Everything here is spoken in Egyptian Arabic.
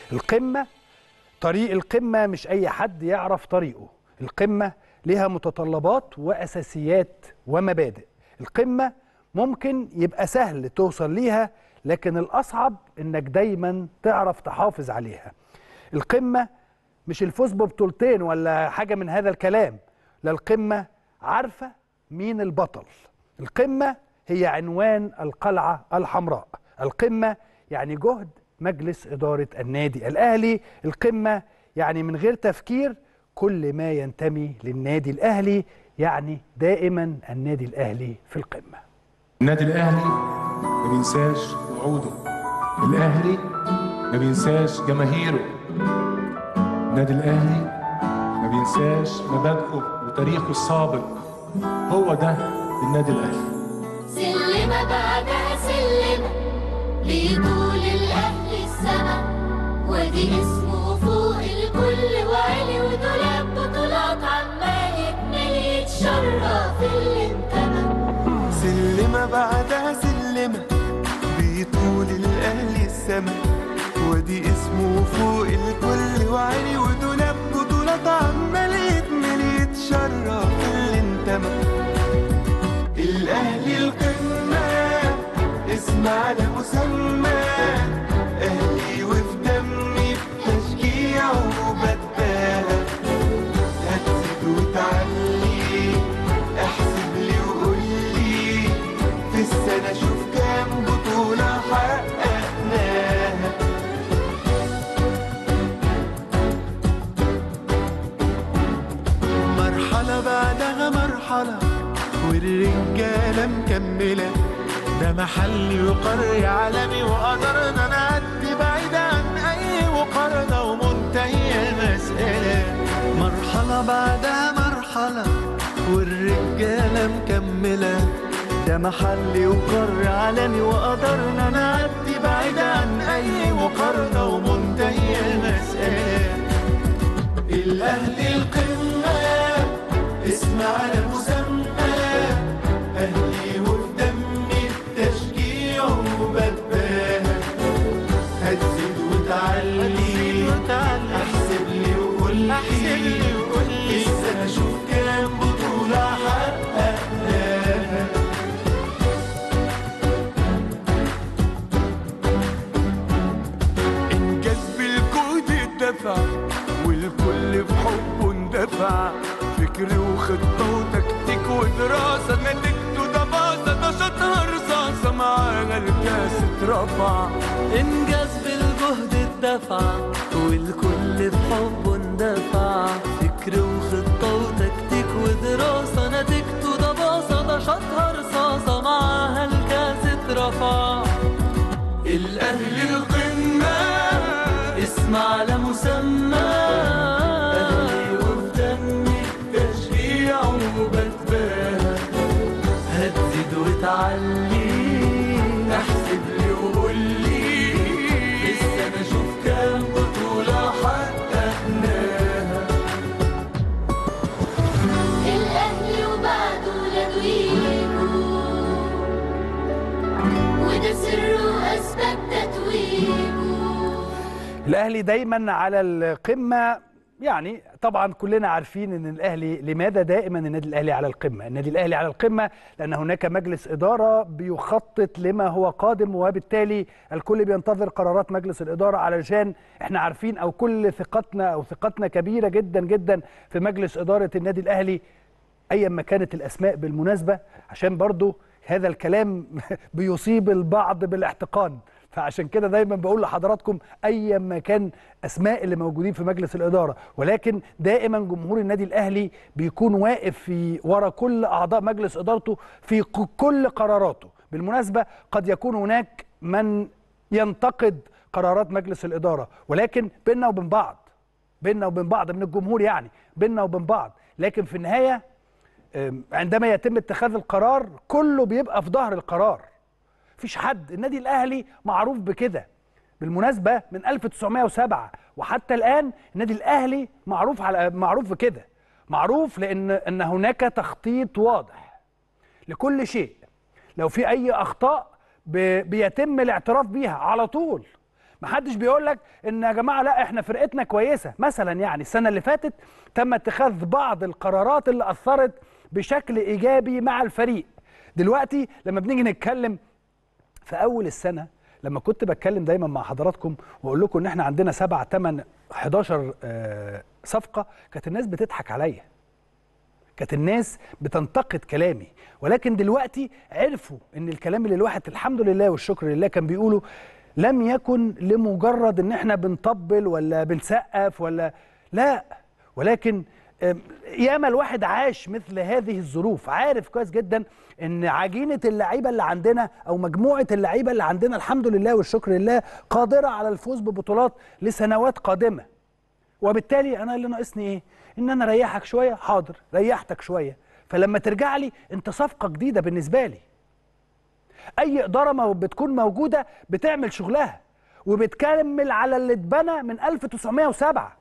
القمة طريق القمة مش أي حد يعرف طريقه القمة لها متطلبات وأساسيات ومبادئ القمة ممكن يبقى سهل توصل ليها لكن الأصعب إنك دايما تعرف تحافظ عليها القمة مش الفوز ببطولتين ولا حاجة من هذا الكلام لا القمة عارفة مين البطل القمة هي عنوان القلعة الحمراء القمة يعني جهد مجلس إدارة النادي الأهلي القمة يعني من غير تفكير كل ما ينتمي للنادي الأهلي يعني دائما النادي الأهلي في القمة النادي الاهلي ما بينساش وعوده الاهلي ما بينساش جماهيره النادي الاهلي ما بينساش مبادئه وتاريخه السابق هو ده النادي الاهلي سلمة بعدها سلمة لطول الأهل السما ودي اسمه فوق الكل وعلي ودولاب بطولات عمال يكمل يتشرف اللي انتمى سلمة بعدها سلمة بيطول الأهل السما ودي اسمه فوق الكل وعلي ودولاب بطولات عمال يكمل يتشرف اللي انتمى الأهلي القمة اسم على مسمى أهلي وفي دمي بتشجيع وبتباهى هتزيد وتعلي احسب لي وقول لي في السنة شوف كام بطولة حققناها مرحلة بعدها مرحلة والرجالة مكملة ده محلي وقرية عالمي وقدرنا نعدي بعيد عن أي مقارنة ومنتهية المسألة مرحلة بعدها مرحلة والرجالة مكملة ده محلي وقرية عالمي وقدرنا نعدي بعيد عن أي مقارنة ومنتهية المسألة الأهلي القمة اسم على مسمى أهلي وفي دمي التشجيع وبتباهى هتزيد وتعلي احسب لي وقول لي السنة شوف كام بطولة حققناها انجاز بالجهد الدفع والكل بحبه اندفع فكر وخطة وتكتيك ودراسة نتيجته ده باظة نشاطها رصاصة معانا الكاس اترفع انجاز بالجهد الدفع والكل بحبه اندفع فكر وخطة وتكتيك ودراسة نتيجته ده باصة ده شاطها رصاصة معاها الكاس اترفع الأهلي القمة اسم على مسمى أهلي وفي دمي التشجيع وبتباهى هتزيد وتعلي احسب لي وقول لي السنة شوف كام بطولة حققناها الأهلي وبعده ولاده يجوا وده سره وأسباب تتويجه الأهلي دايما على القمة يعني طبعا كلنا عارفين ان الاهلي لماذا دائما النادي الاهلي على القمه النادي الاهلي على القمه لان هناك مجلس اداره بيخطط لما هو قادم وبالتالي الكل بينتظر قرارات مجلس الاداره علشان احنا عارفين او كل ثقتنا او ثقتنا كبيره جدا جدا في مجلس اداره النادي الاهلي ايا ما كانت الاسماء بالمناسبه عشان برضو هذا الكلام بيصيب البعض بالاحتقان فعشان كده دايما بقول لحضراتكم ايا ما كان اسماء اللي موجودين في مجلس الاداره ولكن دائما جمهور النادي الاهلي بيكون واقف في ورا كل اعضاء مجلس ادارته في ك- كل قراراته بالمناسبه قد يكون هناك من ينتقد قرارات مجلس الاداره ولكن بيننا وبين بعض بيننا وبين بعض من الجمهور يعني بيننا وبين بعض لكن في النهايه أم، عندما يتم اتخاذ القرار كله بيبقى في ظهر القرار مفيش حد النادي الاهلي معروف بكده بالمناسبه من 1907 وحتى الان النادي الاهلي معروف على معروف بكده معروف لان ان هناك تخطيط واضح لكل شيء لو في اي اخطاء ب- بيتم الاعتراف بيها على طول محدش بيقول لك ان يا جماعه لا احنا فرقتنا كويسه مثلا يعني السنه اللي فاتت تم اتخاذ بعض القرارات اللي اثرت بشكل ايجابي مع الفريق دلوقتي لما بنيجي نتكلم في اول السنه لما كنت بتكلم دايما مع حضراتكم واقول لكم ان احنا عندنا 7 8 11 آه، صفقه كانت الناس بتضحك عليا كانت الناس بتنتقد كلامي ولكن دلوقتي عرفوا ان الكلام اللي الواحد الحمد لله والشكر لله كان بيقوله لم يكن لمجرد ان احنا بنطبل ولا بنسقف ولا لا ولكن آم، ياما الواحد عاش مثل هذه الظروف عارف كويس جدا ان عجينه اللعيبه اللي عندنا او مجموعه اللعيبه اللي عندنا الحمد لله والشكر لله قادره على الفوز ببطولات لسنوات قادمه وبالتالي انا اللي ناقصني ايه ان انا اريحك شويه حاضر ريحتك شويه فلما ترجع لي انت صفقه جديده بالنسبه لي اي اداره ما بتكون موجوده بتعمل شغلها وبتكمل على اللي اتبنى من 1907